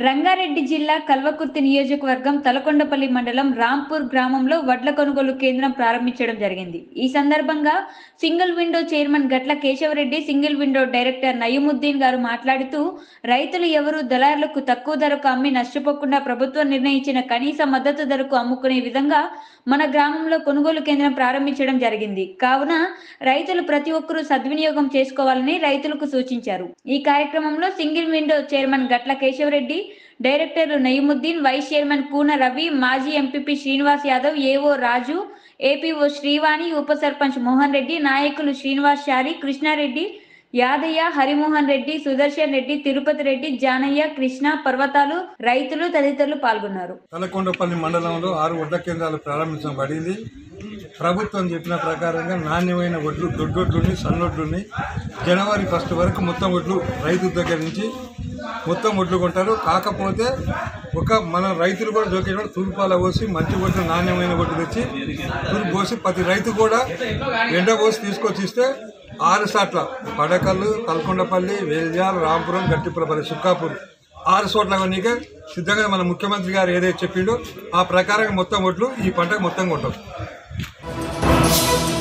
రంగారెడ్డి జిల్లా కల్వకుర్తి నియోజకవర్గం తలకొండపల్లి మండలం రాంపూర్ గ్రామంలో వడ్ల కొనుగోలు కేంద్రం ప్రారంభించడం జరిగింది ఈ సందర్భంగా single window chairman Gatla Keshavareddy single window director Nayeemuddin గారు మాట్లాడుతూ రైతులు ఎవరు దళారులకు తక్కువ ధరకు అమ్మి నష్టపోకుండా ప్రభుత్వం నిర్ణయించిన కనీస మద్దతు ధరకు అమ్ముకునే విధంగా మన గ్రామంలో కొనుగోలు కేంద్రం ప్రారంభించడం జరిగింది కావున రైతులు ప్రతి ఒక్కరూ సద్వినియోగం చేసుకోవాలని రైతులకు సూచించారు ఈ కార్యక్రమంలో single window chairman Gatla Keshavareddy డైరెక్టర్లు నయీముద్దీన్ వైస్ చైర్మన్ కూన రవి మాజీ MPP Srinivas Yadav AO Raju APO Srivani ఉప సర్పంచ్ మోహన్ రెడ్డి నాయకులు శ్రీనివాస్ చారి కృష్ణారెడ్డి యాదయ్య హరిమోహన్ రెడ్డి సుదర్శన్ రెడ్డి తిరుపతి రెడ్డి జానయ్య కృష్ణ పర్వతాలు రైతులు తదితరులు పాల్గొన్నారు తలకొండపల్లి మండలంలో ఆరు వడ్ల కేంద్రాలు ప్రారంభించబడింది ప్రభుత్వం చెప్పిన ప్రకారంగా నాణ్యమైన వడ్లు దొడ్డొడ్లుని సన్నొడ్లుని జనవరి ఫస్ట్ వరకు మొత్తం వడ్లు రైతు దగ్గర నుంచి మొత్తం వడ్లు కొంటారు కాకపోతే ఒక మన రైతులు కూడా జోకేయడం తూర్పాల పోసి మంచి వడ్లు నాణ్యమైన వడ్లు తెచ్చి తూర్పు పోసి ప్రతి రైతు కూడా ఎండ పోసి తీసుకొచ్చి ఇస్తే ఆరు సాట్ల పడకల్లు తలకొండపల్లి వేల్జాల్ రాంపురం గట్టిపురపల్లి సుక్కాపూర్ ఆరు చోట్ల కొనికే సిద్ధంగా మన ముఖ్యమంత్రి గారు ఏదైతే చెప్పిండో ఆ ప్రకారంగా మొత్తం ఓట్లు ఈ పంటకు మొత్తం కొట్టాం